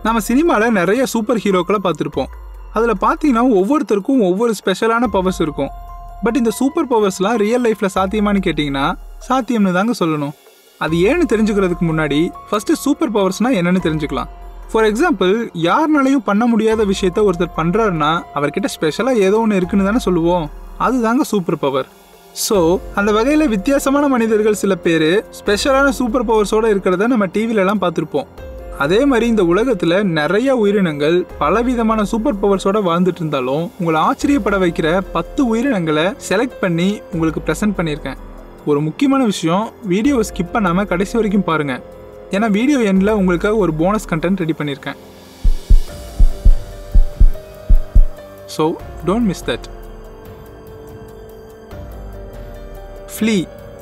நம்ம சினிமாவில் நிறைய சூப்பர் ஹீரோக்களை பார்த்துருப்போம் அதில் பார்த்தீங்கன்னா ஒவ்வொருத்தருக்கும் ஒவ்வொரு ஸ்பெஷலான பவர்ஸ் இருக்கும் பட் இந்த சூப்பர் பவர்ஸ்லாம் ரியல் லைஃப்பில் சாத்தியமான்னு கேட்டிங்கன்னா சாத்தியம்னு தாங்க சொல்லணும் அது ஏன்னு தெரிஞ்சுக்கிறதுக்கு முன்னாடி ஃபர்ஸ்ட் சூப்பர் பவர்ஸ்னால் என்னன்னு தெரிஞ்சுக்கலாம் ஃபார் எக்ஸாம்பிள் யாருனாலையும் பண்ண முடியாத விஷயத்த ஒருத்தர் பண்ணுறாருன்னா அவர்கிட்ட ஸ்பெஷலாக ஏதோ ஒன்று இருக்குன்னு தானே சொல்லுவோம் அதுதாங்க சூப்பர் பவர் ஸோ அந்த வகையில் வித்தியாசமான மனிதர்கள் சில பேர் ஸ்பெஷலான சூப்பர் பவர்ஸோடு இருக்கிறத நம்ம டிவிலலாம் பார்த்துருப்போம் அதே மாதிரி இந்த உலகத்தில் நிறைய உயிரினங்கள் பலவிதமான சூப்பர் பவர்ஸோட வாழ்ந்துட்டு இருந்தாலும் உங்களை ஆச்சரியப்பட வைக்கிற பத்து உயிரினங்களை செலக்ட் பண்ணி உங்களுக்கு ப்ரெசென்ட் பண்ணியிருக்கேன் ஒரு முக்கியமான விஷயம் வீடியோவை ஸ்கிப் பண்ணாமல் கடைசி வரைக்கும் பாருங்கள் ஏன்னா வீடியோ எண்டில் உங்களுக்காக ஒரு போனஸ் கண்டென்ட் ரெடி பண்ணியிருக்கேன் so don't miss that flea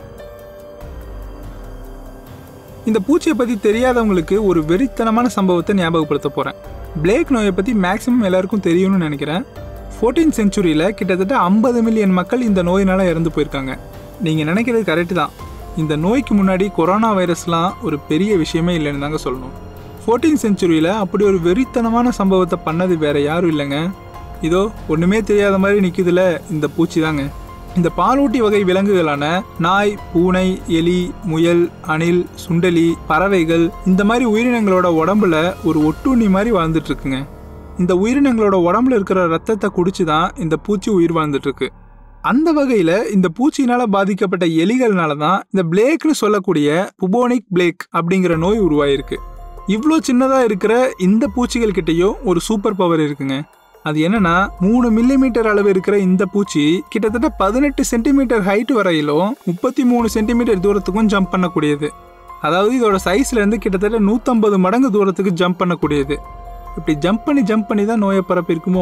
இந்த பூச்சியை பற்றி தெரியாதவங்களுக்கு ஒரு வெறித்தனமான சம்பவத்தை ஞாபகப்படுத்த போகிறேன் பிளேக் நோயை பற்றி மேக்ஸிமம் எல்லாருக்கும் தெரியும்னு நினைக்கிறேன் ஃபோர்டீன் செஞ்சுரியில் கிட்டத்தட்ட ஐம்பது மில்லியன் மக்கள் இந்த நோயினால் இறந்து போயிருக்காங்க நீங்கள் நினைக்கிறது கரெக்டு தான் இந்த நோய்க்கு முன்னாடி கொரோனா வைரஸ்லாம் ஒரு பெரிய விஷயமே இல்லைன்னு தாங்க சொல்லணும் ஃபோர்டீன் செஞ்சுரியில் அப்படி ஒரு வெறித்தனமான சம்பவத்தை பண்ணது வேற யாரும் இல்லைங்க இதோ ஒன்றுமே தெரியாத மாதிரி நிற்குதுல இந்த பூச்சி தாங்க இந்த பாலூட்டி வகை விலங்குகளான நாய் பூனை எலி முயல் அணில் சுண்டலி பறவைகள் இந்த மாதிரி உயிரினங்களோட உடம்புல ஒரு ஒட்டுண்ணி மாதிரி வாழ்ந்துட்டு இருக்குங்க இந்த உயிரினங்களோட உடம்புல இருக்கிற ரத்தத்தை குடிச்சு தான் இந்த பூச்சி உயிர் வாழ்ந்துட்டு இருக்கு அந்த வகையில் இந்த பூச்சியினால பாதிக்கப்பட்ட எலிகள்னால தான் இந்த பிளேக்னு சொல்லக்கூடிய புபோனிக் பிளேக் அப்படிங்கிற நோய் உருவாயிருக்கு இவ்வளோ சின்னதாக இருக்கிற இந்த பூச்சிகள் கிட்டேயும் ஒரு சூப்பர் பவர் இருக்குங்க அது என்னன்னா மூணு மில்லிமீட்டர் அளவு இருக்கிற இந்த பூச்சி கிட்டத்தட்ட பதினெட்டு சென்டிமீட்டர் ஹைட் வரையிலும் முப்பத்தி மூணு சென்டிமீட்டர் தூரத்துக்கும் ஜம்ப் பண்ணக்கூடியது அதாவது இதோட சைஸ்ல இருந்து கிட்டத்தட்ட நூற்றம்பது மடங்கு தூரத்துக்கு ஜம்ப் பண்ணக்கூடியது இப்படி ஜம்ப் பண்ணி ஜம்ப் பண்ணி தான் நோயை பரப்பிருக்குமோ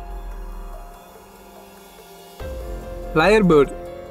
லயர் பேர்டு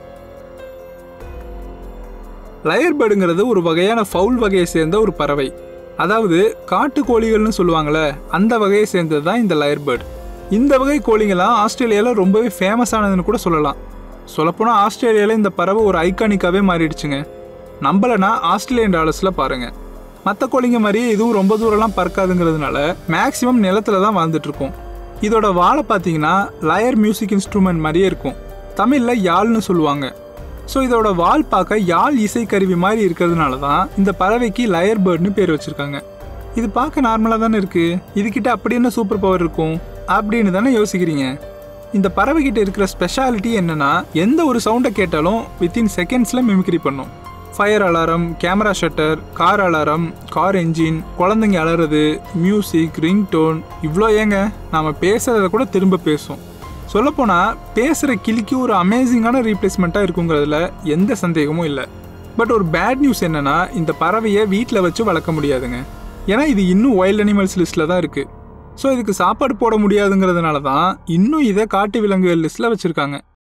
லயர் பேர்டுங்கிறது ஒரு வகையான ஃபவுல் வகையை சேர்ந்த ஒரு பறவை அதாவது காட்டு கோழிகள்னு சொல்லுவாங்கள்ல அந்த வகையை சேர்ந்தது தான் இந்த லயர் பேர்டு இந்த வகை கோழிங்கெல்லாம் ஆஸ்திரேலியாவில் ரொம்பவே ஃபேமஸானதுன்னு கூட சொல்லலாம் சொல்லப்போனால் ஆஸ்திரேலியாவில் இந்த பறவை ஒரு ஐகானிக்காகவே மாறிடுச்சுங்க நம்பலைன்னா ஆஸ்திரேலியன் டாலர்ஸில் பாருங்கள் மற்ற கோழிங்க மாதிரியே இதுவும் ரொம்ப தூரம்லாம் பறக்காதுங்கிறதுனால மேக்ஸிமம் நிலத்துல தான் வாழ்ந்துட்டு இருக்கும் இதோட வாழை பார்த்தீங்கன்னா லயர் மியூசிக் இன்ஸ்ட்ருமெண்ட் மாதிரியே இருக்கும் தமிழில் யாழ்னு சொல்லுவாங்க ஸோ இதோட வால் பார்க்க யாழ் இசைக்கருவி மாதிரி இருக்கிறதுனால தான் இந்த பறவைக்கு லயர் பேர்ட்னு பேர் வச்சிருக்காங்க இது பார்க்க நார்மலாக தானே இருக்கு இதுகிட்ட அப்படி என்ன சூப்பர் பவர் இருக்கும் அப்படின்னு தானே யோசிக்கிறீங்க இந்த பறவைகிட்ட இருக்கிற ஸ்பெஷாலிட்டி என்னன்னா எந்த ஒரு சவுண்டை கேட்டாலும் வித்தின் செகண்ட்ஸில் மிமிக்ரி பண்ணும் fire alarm camera shutter car alarm car engine குழந்தைங்க அலறது மியூசிக் ரிங்டோன் இவ்வளோ ஏங்க நாம் பேசுகிறத கூட திரும்ப பேசும் சொல்லப்போனால் பேசுகிற கிளிக்கு ஒரு அமேசிங்கான ரீப்ளேஸ்மெண்ட்டாக இருக்குங்கிறதுல எந்த சந்தேகமும் இல்லை பட் ஒரு பேட் நியூஸ் என்னன்னா இந்த பறவையை வீட்டில் வச்சு வளர்க்க முடியாதுங்க ஏன்னா இது இன்னும் வைல்ட் அனிமல்ஸ் லிஸ்ட்டில் தான் இருக்குது ஸோ இதுக்கு சாப்பாடு போட முடியாதுங்கிறதுனால தான் இன்னும் இதை காட்டு விலங்குகள் லிஸ்ட்டில் வச்சுருக்காங்க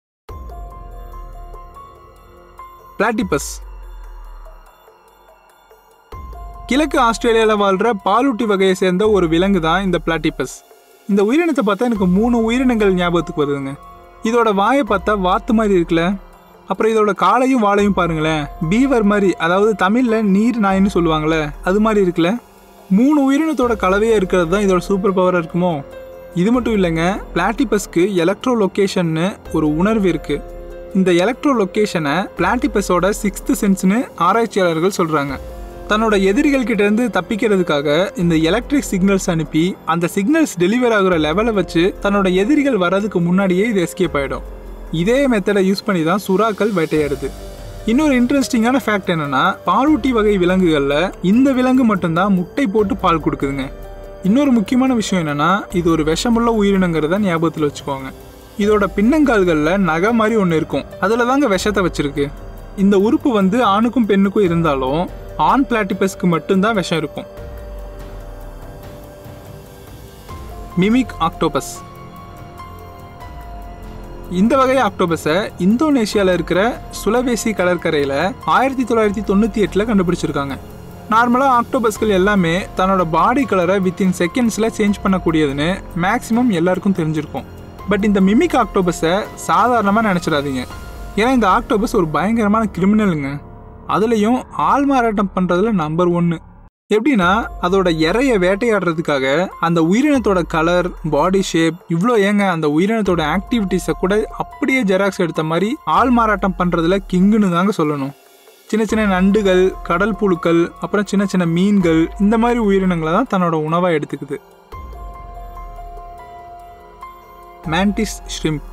பிளாட்டிபஸ் கிழக்கு ஆஸ்திரேலியாவில் வாழ்கிற பாலூட்டி வகையை சேர்ந்த ஒரு விலங்கு தான் இந்த பிளாட்டிபஸ் இந்த உயிரினத்தை பார்த்தா எனக்கு மூணு உயிரினங்கள் ஞாபகத்துக்கு வருதுங்க இதோட வாயை பார்த்தா வாத்து மாதிரி இருக்குல்ல அப்புறம் இதோட காலையும் வாழையும் பாருங்களேன் பீவர் மாதிரி அதாவது தமிழில் நீர் நாயின்னு சொல்லுவாங்கள்ல அது மாதிரி இருக்குல்ல மூணு உயிரினத்தோட கலவையாக இருக்கிறது தான் இதோட சூப்பர் பவராக இருக்குமோ இது மட்டும் இல்லைங்க பிளாட்டிபஸ்க்கு எலக்ட்ரோ லொக்கேஷன்னு ஒரு உணர்வு இருக்குது இந்த எலக்ட்ரோ லொக்கேஷனை பிளாட்டிபஸோட சிக்ஸ்த் சென்ஸ்னு ஆராய்ச்சியாளர்கள் சொல்கிறாங்க தன்னோட எதிரிகள் கிட்ட இருந்து தப்பிக்கிறதுக்காக இந்த எலக்ட்ரிக் சிக்னல்ஸ் அனுப்பி அந்த சிக்னல்ஸ் டெலிவர் ஆகுற லெவலை வச்சு தன்னோட எதிரிகள் வர்றதுக்கு முன்னாடியே இது எஸ்கேப் ஆகிடும் இதே மெத்தடை யூஸ் பண்ணி தான் சுறாக்கள் வேட்டையாடுது இன்னொரு இன்ட்ரெஸ்டிங்கான ஃபேக்ட் என்னன்னா பாலூட்டி வகை விலங்குகளில் இந்த விலங்கு மட்டும்தான் முட்டை போட்டு பால் கொடுக்குதுங்க இன்னொரு முக்கியமான விஷயம் என்னன்னா இது ஒரு விஷமுள்ள உயிரினங்கிறத ஞாபகத்தில் வச்சுக்கோங்க இதோட பின்னங்கால்களில் நகை மாதிரி ஒன்று இருக்கும் அதில் தாங்க விஷத்தை வச்சிருக்கு இந்த உறுப்பு வந்து ஆணுக்கும் பெண்ணுக்கும் இருந்தாலும் ஆண் பிளாட்டிபஸ்க்கு மட்டும்தான் விஷம் இருக்கும் மிமிக் ஆக்டோபஸ் இந்த வகை ஆக்டோபஸை இந்தோனேஷியாவில் இருக்கிற சுலவேசி கடற்கரையில் ஆயிரத்தி தொள்ளாயிரத்தி தொண்ணூற்றி எட்டில் கண்டுபிடிச்சிருக்காங்க நார்மலாக ஆக்டோபஸ்கள் எல்லாமே தன்னோட பாடி கலரை வித்தின் செகண்ட்ஸில் சேஞ்ச் பண்ணக்கூடியதுன்னு மேக்ஸிமம் எல்லாருக்கும் தெரிஞ்சிருக்கும் பட் இந்த மிமிக் ஆக்டோபஸை சாதாரணமாக நினச்சிடாதீங்க ஏன்னா இந்த ஆக்டோபஸ் ஒரு பயங்கரமான கிரிமினலுங்க அதுலேயும் ஆள் மாறாட்டம் பண்ணுறதுல நம்பர் ஒன்று எப்படின்னா அதோட இறைய வேட்டையாடுறதுக்காக அந்த உயிரினத்தோட கலர் பாடி ஷேப் இவ்வளோ ஏங்க அந்த உயிரினத்தோட ஆக்டிவிட்டீஸை கூட அப்படியே ஜெராக்ஸ் எடுத்த மாதிரி ஆள் மாறாட்டம் பண்ணுறதுல கிங்குன்னு தாங்க சொல்லணும் சின்ன சின்ன நண்டுகள் கடல் புழுக்கள் அப்புறம் சின்ன சின்ன மீன்கள் இந்த மாதிரி உயிரினங்களை தான் தன்னோட உணவாக எடுத்துக்குது மேண்டிஸ் ஷ்ரிம்ப்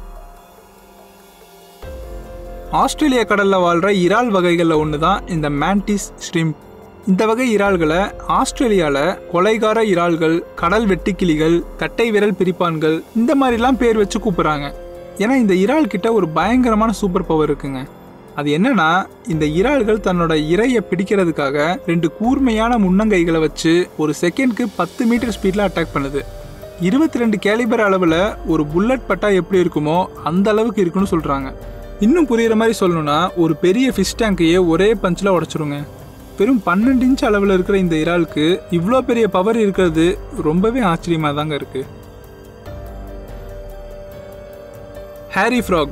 ஆஸ்திரேலிய கடலில் வாழ்கிற இறால் வகைகளில் ஒன்று தான் இந்த மேண்டிஸ் ஷ்ரிம்ப் இந்த வகை இறால்களை ஆஸ்திரேலியாவில் கொலைகார இறால்கள் கடல் வெட்டுக்கிளிகள் கட்டை விரல் பிரிப்பான்கள் இந்த மாதிரிலாம் பேர் வச்சு கூப்பிட்றாங்க ஏன்னா இந்த இறால் கிட்ட ஒரு பயங்கரமான சூப்பர் பவர் இருக்குங்க அது என்னன்னா இந்த இறால்கள் தன்னோட இரையை பிடிக்கிறதுக்காக ரெண்டு கூர்மையான முன்னங்கைகளை வச்சு ஒரு செகண்ட்க்கு பத்து மீட்டர் ஸ்பீடில் அட்டாக் பண்ணுது இருபத்தி ரெண்டு கேலிபர் அளவில் ஒரு புல்லட் பட்டா எப்படி இருக்குமோ அந்த அளவுக்கு இருக்குன்னு சொல்கிறாங்க இன்னும் புரியுற மாதிரி சொல்லணும்னா ஒரு பெரிய ஃபிஷ் டேங்கையே ஒரே பஞ்சில் உடச்சிருங்க வெறும் பன்னெண்டு இன்ச் அளவில் இருக்கிற இந்த இறாலுக்கு இவ்வளோ பெரிய பவர் இருக்கிறது ரொம்பவே ஆச்சரியமாக தாங்க இருக்கு ஹாரி ஃப்ராக்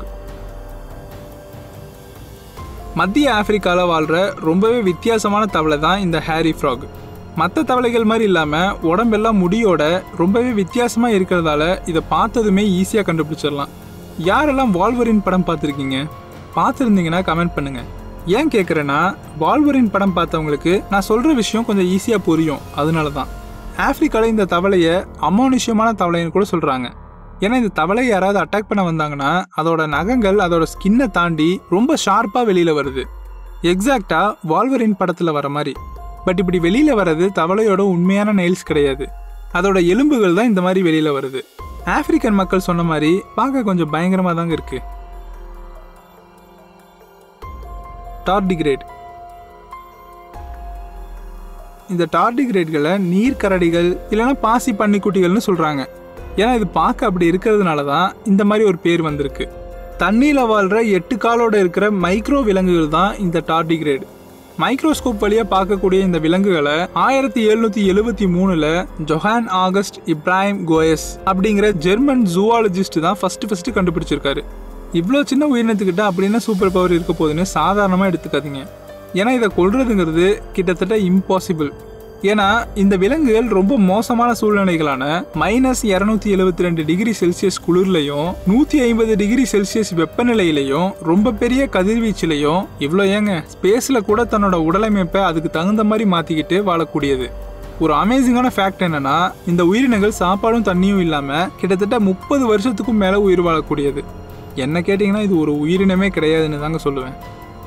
மத்திய ஆப்பிரிக்காவில் வாழ்கிற ரொம்பவே வித்தியாசமான தவளை தான் இந்த ஹாரி ஃப்ராக் மற்ற தவளைகள் மாதிரி இல்லாமல் உடம்பெல்லாம் முடியோட ரொம்பவே வித்தியாசமாக இருக்கிறதால இதை பார்த்ததுமே ஈஸியாக கண்டுபிடிச்சிடலாம் யாரெல்லாம் வால்வரின் படம் பார்த்துருக்கீங்க பார்த்துருந்தீங்கன்னா கமெண்ட் பண்ணுங்க ஏன் கேட்குறேன்னா வால்வரின் படம் பார்த்தவங்களுக்கு நான் சொல்கிற விஷயம் கொஞ்சம் ஈஸியாக புரியும் அதனால தான் ஆப்பிரிக்காவில் இந்த தவளையை அமானுஷ்யமான தவளைன்னு கூட சொல்கிறாங்க ஏன்னா இந்த தவளை யாராவது அட்டாக் பண்ண வந்தாங்கன்னா அதோட நகங்கள் அதோட ஸ்கின்னை தாண்டி ரொம்ப ஷார்ப்பாக வெளியில் வருது எக்ஸாக்டாக வால்வரின் படத்தில் வர மாதிரி பட் இப்படி வெளியில் வர்றது தவளையோட உண்மையான நெயில்ஸ் கிடையாது அதோட எலும்புகள் தான் இந்த மாதிரி வெளியில் வருது ஆப்பிரிக்கன் மக்கள் சொன்ன மாதிரி பார்க்க கொஞ்சம் பயங்கரமாக தாங்க இருக்கு டார்டிகிரேட் இந்த டார்டிகிரேட்களை நீர்க்கரடிகள் இல்லைன்னா பாசி பன்னிக்குட்டிகள்னு சொல்கிறாங்க ஏன்னா இது பார்க்க அப்படி இருக்கிறதுனால தான் இந்த மாதிரி ஒரு பேர் வந்திருக்கு தண்ணியில் வாழ்கிற எட்டு காலோட இருக்கிற மைக்ரோ விலங்குகள் தான் இந்த டார்டிகிரேட் மைக்ரோஸ்கோப் வழியாக பார்க்கக்கூடிய இந்த விலங்குகளை ஆயிரத்தி எழுநூத்தி எழுபத்தி மூணுல ஜொஹான் ஆகஸ்ட் இப்ராஹிம் கோயஸ் அப்படிங்கிற ஜெர்மன் ஜூவாலஜிஸ்ட் தான் ஃபர்ஸ்ட் ஃபர்ஸ்ட் கண்டுபிடிச்சிருக்காரு இவ்வளோ சின்ன உயிரினத்துக்கிட்ட அப்படி என்ன சூப்பர் பவர் இருக்க போகுதுன்னு சாதாரணமாக எடுத்துக்காதீங்க ஏன்னா இதை கொல்றதுங்கிறது கிட்டத்தட்ட இம்பாசிபிள் ஏன்னா இந்த விலங்குகள் ரொம்ப மோசமான சூழ்நிலைகளான மைனஸ் இரநூத்தி எழுபத்தி ரெண்டு டிகிரி செல்சியஸ் குளிர்லையும் நூற்றி ஐம்பது டிகிரி செல்சியஸ் வெப்பநிலையிலையும் ரொம்ப பெரிய கதிர்வீச்சிலையும் இவ்வளோ ஏங்க ஸ்பேஸில் கூட தன்னோட உடலமைப்பை அதுக்கு தகுந்த மாதிரி மாற்றிக்கிட்டு வாழக்கூடியது ஒரு அமேசிங்கான ஃபேக்ட் என்னன்னா இந்த உயிரினங்கள் சாப்பாடும் தண்ணியும் இல்லாமல் கிட்டத்தட்ட முப்பது வருஷத்துக்கும் மேலே உயிர் வாழக்கூடியது என்ன கேட்டிங்கன்னா இது ஒரு உயிரினமே கிடையாதுன்னு தாங்க சொல்லுவேன்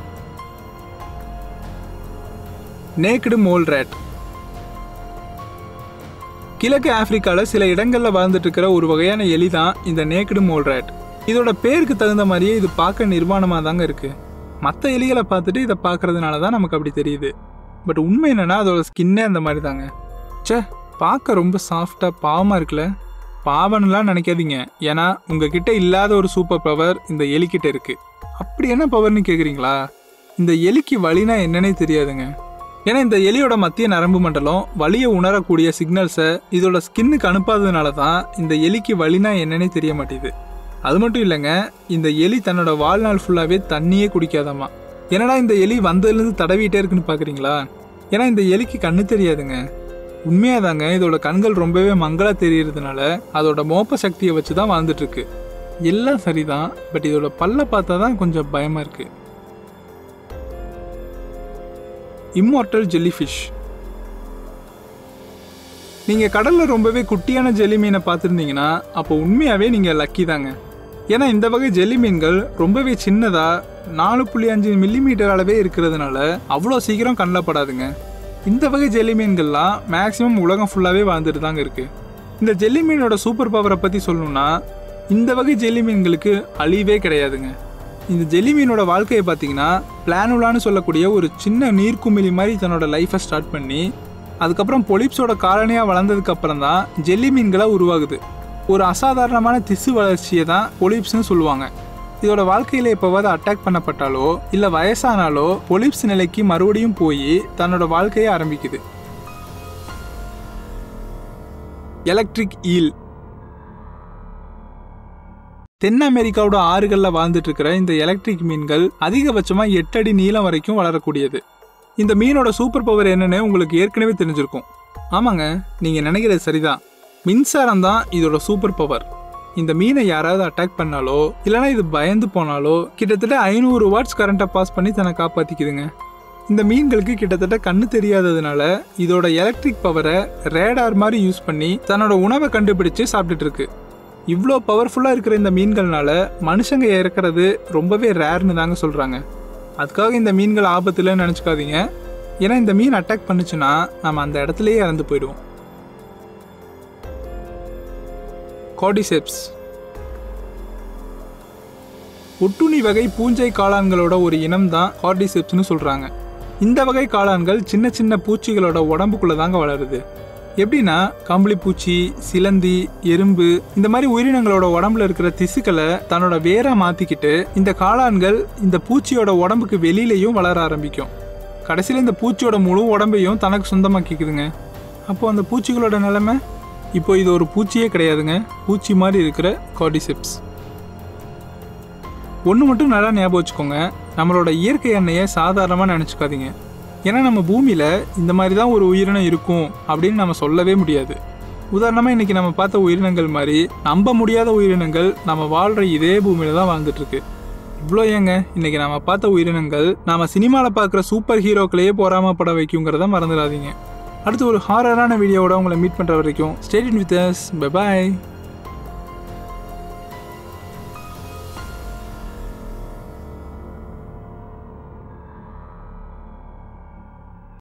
நேக்கடு மோல் ரேட் கிழக்கு ஆப்பிரிக்காவில் சில இடங்களில் வாழ்ந்துட்டு இருக்கிற ஒரு வகையான எலி தான் இந்த நேக்கடு மோல் ரேட் இதோட பேருக்கு தகுந்த மாதிரியே இது பார்க்க நிர்வாணமாக தாங்க இருக்கு மற்ற எலிகளை பார்த்துட்டு இதை பார்க்கறதுனால தான் நமக்கு அப்படி தெரியுது பட் உண்மை என்னன்னா அதோட ஸ்கின்னே அந்த மாதிரி தாங்க ச்சே பார்க்க ரொம்ப சாஃப்டாக பாவமாக இருக்குல்ல பாவம்லாம் நினைக்காதீங்க ஏன்னா உங்ககிட்ட இல்லாத ஒரு சூப்பர் பவர் இந்த எலிக்கிட்ட இருக்கு அப்படி என்ன பவர்னு கேட்குறீங்களா இந்த எலிக்கு வலினா என்னன்னே தெரியாதுங்க ஏன்னா இந்த எலியோட மத்திய நரம்பு மண்டலம் வலியை உணரக்கூடிய சிக்னல்ஸை இதோட ஸ்கின்னுக்கு அனுப்பாததுனால தான் இந்த எலிக்கு வலினா என்னன்னே தெரிய மாட்டேது அது மட்டும் இல்லைங்க இந்த எலி தன்னோட வாழ்நாள் ஃபுல்லாகவே தண்ணியே குடிக்காதாமா என்னடா இந்த எலி வந்ததுலேருந்து தடவிட்டே இருக்குன்னு பார்க்குறீங்களா ஏன்னா இந்த எலிக்கு கண்ணு தெரியாதுங்க உண்மையாதாங்க இதோட கண்கள் ரொம்பவே மங்களா தெரியறதுனால அதோட மோப்ப சக்தியை வச்சு தான் வாழ்ந்துட்டு இருக்கு எல்லாம் சரிதான் பட் இதோட பல்ல பார்த்தா தான் கொஞ்சம் பயமா இருக்கு இம்மார்டல் ஜெல்லிஃபிஷ் நீங்க கடல்ல ரொம்பவே குட்டியான ஜெல்லி மீனை பார்த்துருந்தீங்கன்னா அப்போ உண்மையாவே நீங்க லக்கி தாங்க ஏன்னா இந்த வகை ஜெல்லி மீன்கள் ரொம்பவே சின்னதா நாலு புள்ளி அஞ்சு மில்லிமீட்டர் அளவே இருக்கிறதுனால அவ்வளோ சீக்கிரம் கண்ணில் படாதுங்க இந்த வகை ஜெல்லி மீன்கள்லாம் மேக்ஸிமம் உலகம் ஃபுல்லாகவே வாழ்ந்துட்டு தாங்க இருக்கு இந்த ஜெல்லி மீனோட சூப்பர் பவரை பற்றி சொல்லணும்னா இந்த வகை ஜெல்லி மீன்களுக்கு அழிவே கிடையாதுங்க இந்த ஜெல்லி மீனோட வாழ்க்கையை பார்த்தீங்கன்னா பிளானுலான்னு சொல்லக்கூடிய ஒரு சின்ன நீர்க்குமிழி மாதிரி தன்னோட லைஃப்பை ஸ்டார்ட் பண்ணி அதுக்கப்புறம் பொலிப்ஸோட காலனியாக வளர்ந்ததுக்கு அப்புறம் தான் ஜெல்லி மீன்களாக உருவாகுது ஒரு அசாதாரணமான திசு வளர்ச்சியை தான் பொலிப்ஸ்னு சொல்லுவாங்க இதோட வாழ்க்கையில எப்போவாவது அட்டாக் பண்ணப்பட்டாலோ இல்லை வயசானாலோ பொலிப்ஸ் நிலைக்கு மறுபடியும் போய் தன்னோட வாழ்க்கையை ஆரம்பிக்குது எலக்ட்ரிக் ஈல் தென் அமெரிக்காவோட ஆறுகளில் வாழ்ந்துட்டு இருக்கிற இந்த எலக்ட்ரிக் மீன்கள் அதிகபட்சமாக எட்டு அடி நீளம் வரைக்கும் வளரக்கூடியது இந்த மீனோட சூப்பர் பவர் என்னன்னு உங்களுக்கு ஏற்கனவே தெரிஞ்சிருக்கும் ஆமாங்க நீங்கள் நினைக்கிறது சரிதான் மின்சாரம் தான் இதோட சூப்பர் பவர் இந்த மீனை யாராவது அட்டாக் பண்ணாலோ இல்லைனா இது பயந்து போனாலோ கிட்டத்தட்ட ஐநூறு வாட்ஸ் கரண்ட்டை பாஸ் பண்ணி தன்னை காப்பாற்றிக்குதுங்க இந்த மீன்களுக்கு கிட்டத்தட்ட கண்ணு தெரியாததுனால இதோட எலக்ட்ரிக் பவரை ரேடார் மாதிரி யூஸ் பண்ணி தன்னோட உணவை கண்டுபிடிச்சு சாப்பிட்டுட்டு இருக்கு இவ்வளோ பவர்ஃபுல்லாக இருக்கிற இந்த மீன்கள்னால மனுஷங்க இறக்குறது ரொம்பவே ரேர்னு தாங்க சொல்கிறாங்க அதுக்காக இந்த மீன்கள் ஆபத்துலன்னு நினச்சிக்காதீங்க ஏன்னா இந்த மீன் அட்டாக் பண்ணுச்சுன்னா நம்ம அந்த இடத்துலயே இறந்து போயிடுவோம் கார்டிசெப்ஸ் ஒட்டுண்ணி வகை பூஞ்சை காளான்களோட ஒரு இனம் தான் கார்டிசெப்ஸ்னு சொல்கிறாங்க இந்த வகை காளான்கள் சின்ன சின்ன பூச்சிகளோட உடம்புக்குள்ளே தாங்க வளருது எப்படின்னா கம்பளி பூச்சி சிலந்தி எறும்பு இந்த மாதிரி உயிரினங்களோட உடம்புல இருக்கிற திசுக்களை தன்னோட வேரை மாற்றிக்கிட்டு இந்த காளான்கள் இந்த பூச்சியோட உடம்புக்கு வெளியிலையும் வளர ஆரம்பிக்கும் கடைசியில் இந்த பூச்சியோட முழு உடம்பையும் தனக்கு சொந்தமாக்கிக்குதுங்க அப்போ அந்த பூச்சிகளோட நிலைமை இப்போ இது ஒரு பூச்சியே கிடையாதுங்க பூச்சி மாதிரி இருக்கிற கார்டிசெப்ஸ் ஒன்று மட்டும் நல்லா ஞாபகம் வச்சுக்கோங்க நம்மளோட இயற்கை எண்ணெயை சாதாரணமாக நினச்சிக்காதீங்க ஏன்னா நம்ம பூமியில் இந்த மாதிரி தான் ஒரு உயிரினம் இருக்கும் அப்படின்னு நம்ம சொல்லவே முடியாது உதாரணமாக இன்றைக்கி நம்ம பார்த்த உயிரினங்கள் மாதிரி நம்ப முடியாத உயிரினங்கள் நம்ம வாழ்கிற இதே பூமியில் தான் வாழ்ந்துட்டு இருக்கு இவ்வளோ ஏங்க இன்றைக்கி நம்ம பார்த்த உயிரினங்கள் நாம சினிமாவில் பார்க்குற சூப்பர் ஹீரோக்களையே பொறாமப்பட வைக்குங்கிறத மறந்துடாதீங்க அடுத்து ஒரு ஹாரரான வீடியோவோட உங்களை மீட் பண்ணுற வரைக்கும் ஸ்டேட் வித் பை